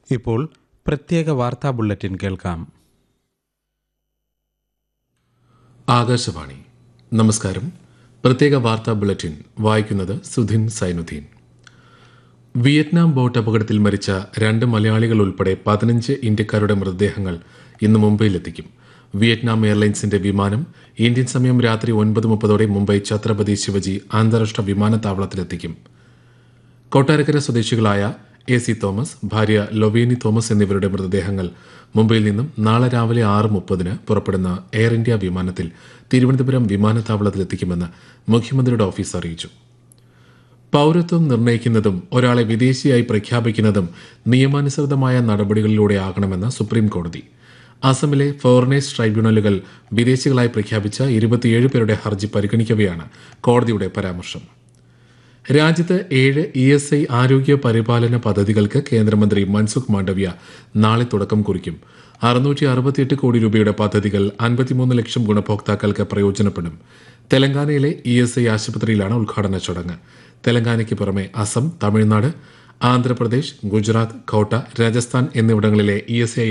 ഇപ്പോൾ പ്രത്യേക വാർത്താ ബുള്ളറ്റിൻ കേൾക്കാം ആകാശവാണി നമസ്കാരം പ്രത്യേക വാർത്താ ബുള്ളറ്റിൻ വായിക്കുന്നത് സുധിൻ സൈനുദ്ദീൻ വിയറ്റ്നാം ബോട്ട് അപകടത്തിൽ മരിച്ച രണ്ട് മലയാളികൾ ഉൾപ്പെടെ പതിനഞ്ച് ഇന്ത്യക്കാരുടെ മൃതദേഹങ്ങൾ ഇന്ന് മുംബൈയിലെത്തിക്കും വിയറ്റ്നാം എയർലൈൻസിന്റെ വിമാനം ഇന്ത്യൻ സമയം രാത്രി ഒൻപത് മുപ്പതോടെ മുംബൈ ഛത്രപതി ശിവജി അന്താരാഷ്ട്ര വിമാനത്താവളത്തിലെത്തിക്കും കൊട്ടാരക്കര സ്വദേശികളായ എ സി തോമസ് ഭാര്യ ലൊവേനി തോമസ് എന്നിവരുടെ മൃതദേഹങ്ങൾ മുംബൈയിൽ നിന്നും നാളെ രാവിലെ ആറ് മുപ്പതിന് പുറപ്പെടുന്ന എയർ ഇന്ത്യ വിമാനത്തിൽ തിരുവനന്തപുരം വിമാനത്താവളത്തിലെത്തിക്കുമെന്ന് മുഖ്യമന്ത്രിയുടെ ഓഫീസ് അറിയിച്ചു പൗരത്വം നിർണ്ണയിക്കുന്നതും ഒരാളെ വിദേശിയായി പ്രഖ്യാപിക്കുന്നതും നിയമാനുസൃതമായ നടപടികളിലൂടെ ആകണമെന്ന് സുപ്രീം കോടതി അസമിലെ ഫോറിനേഴ്സ് ട്രൈബ്യൂണലുകൾ വിദേശികളായി പ്രഖ്യാപിച്ച ഇരുപത്തിയേഴ് പേരുടെ ഹർജി പരിഗണിക്കവെയാണ് കോടതിയുടെ പരാമർശം രാജ്യത്ത് ഏഴ് ഇ എസ് ഐ ആരോഗ്യ പരിപാലന പദ്ധതികൾക്ക് കേന്ദ്രമന്ത്രി മൻസുഖ് മാണ്ഡവ്യ നാളെ തുടക്കം കുറിക്കും അറുന്നൂറ്റി അറുപത്തിയെട്ട് കോടി രൂപയുടെ പദ്ധതികൾ അൻപത്തിമൂന്ന് ലക്ഷം ഗുണഭോക്താക്കൾക്ക് പ്രയോജനപ്പെടും തെലങ്കാനയിലെ ഇ എസ് ഐ ആശുപത്രിയിലാണ് ഉദ്ഘാടന ചടങ്ങ് തെലങ്കാനയ്ക്ക് പുറമെ അസം തമിഴ്നാട് ആന്ധ്രാപ്രദേശ് ഗുജറാത്ത് കോട്ട രാജസ്ഥാൻ എന്നിവിടങ്ങളിലെ ഇ എസ് ഐ